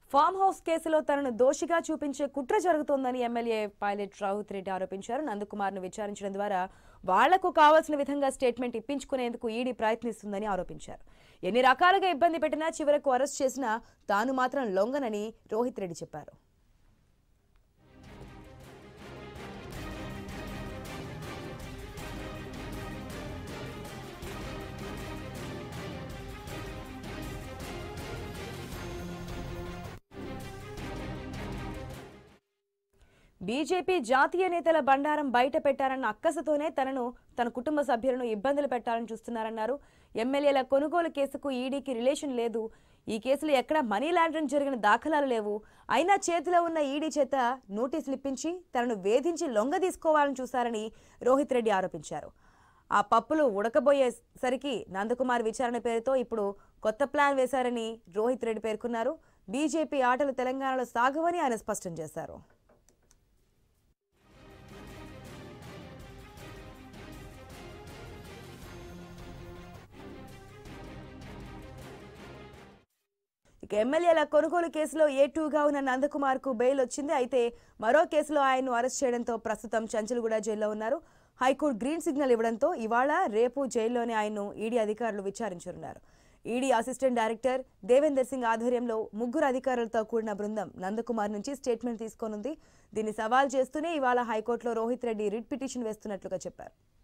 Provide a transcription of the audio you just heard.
farm house కేసులో తనను దోషిగా చూపించే కుట్ర జరుగుతోందని ఎమ్మెల్యే పైలట్ రావుత్ రెడ్డి ఆరోపించారు నందకుమార్ను విచారించడం ద్వారా వాళ్లకు కావాల్సిన విధంగా స్టేట్మెంట్ ఇప్పించుకునేందుకు ఈడీ ప్రయత్నిస్తుందని ఆరోపించారు ఎన్ని రకాలుగా ఇబ్బంది పెట్టినా చివరకు అరెస్ట్ చేసినా తాను మాత్రం లొంగనని రోహిత్ రెడ్డి చెప్పారు బీజేపీ జాతీయ నేతల బండారం బయట పెట్టారన్న అక్కసతోనే తనను తన కుటుంబ సభ్యులను ఇబ్బందులు పెట్టాలని చూస్తున్నారన్నారు ఎమ్మెల్యేల కొనుగోలు కేసుకు ఈడీకి రిలేషన్ లేదు ఈ కేసులో ఎక్కడ మనీ లాండరింగ్ జరిగిన దాఖలాలు లేవు అయినా చేతిలో ఉన్న ఈడీ చేత నోటీసులు ఇప్పించి తనను వేధించి లొంగ తీసుకోవాలని చూశారని రోహిత్ రెడ్డి ఆరోపించారు ఆ పప్పులు ఉడకబోయేసరికి నందకుమార్ విచారణ పేరుతో ఇప్పుడు కొత్త ప్లాన్ వేశారని రోహిత్ రెడ్డి పేర్కొన్నారు బీజేపీ ఆటలు తెలంగాణలో సాగవని ఆయన స్పష్టం చేశారు ఇక ఎమ్మెల్యేల కొనుగోలు కేసులో ఏ టూగా ఉన్న నందకుమార్ కు బెయిల్ వచ్చింది అయితే మరో కేసులో ఆయన్ను అరెస్ట్ చేయడంతో ప్రస్తుతం చంచల్గూడ జైల్లో ఉన్నారు హైకోర్టు గ్రీన్ సిగ్నల్ ఇవ్వడంతో ఇవాళ రేపు జైల్లోనే ఆయన్ను ఈడీ అధికారులు విచారించనున్నారు ED assistant director Devender Singh ఆధ్వర్యంలో ముగ్గురు అధికారులతో కూడిన బృందం నందకుమార్ నుంచి స్టేట్మెంట్ తీసుకోనుంది దీన్ని సవాల్ చేస్తూనే ఇవాళ హైకోర్టులో రోహిత్ రెడ్డి రిట్ పిటిషన్ వేస్తున్నట్లుగా చెప్పారు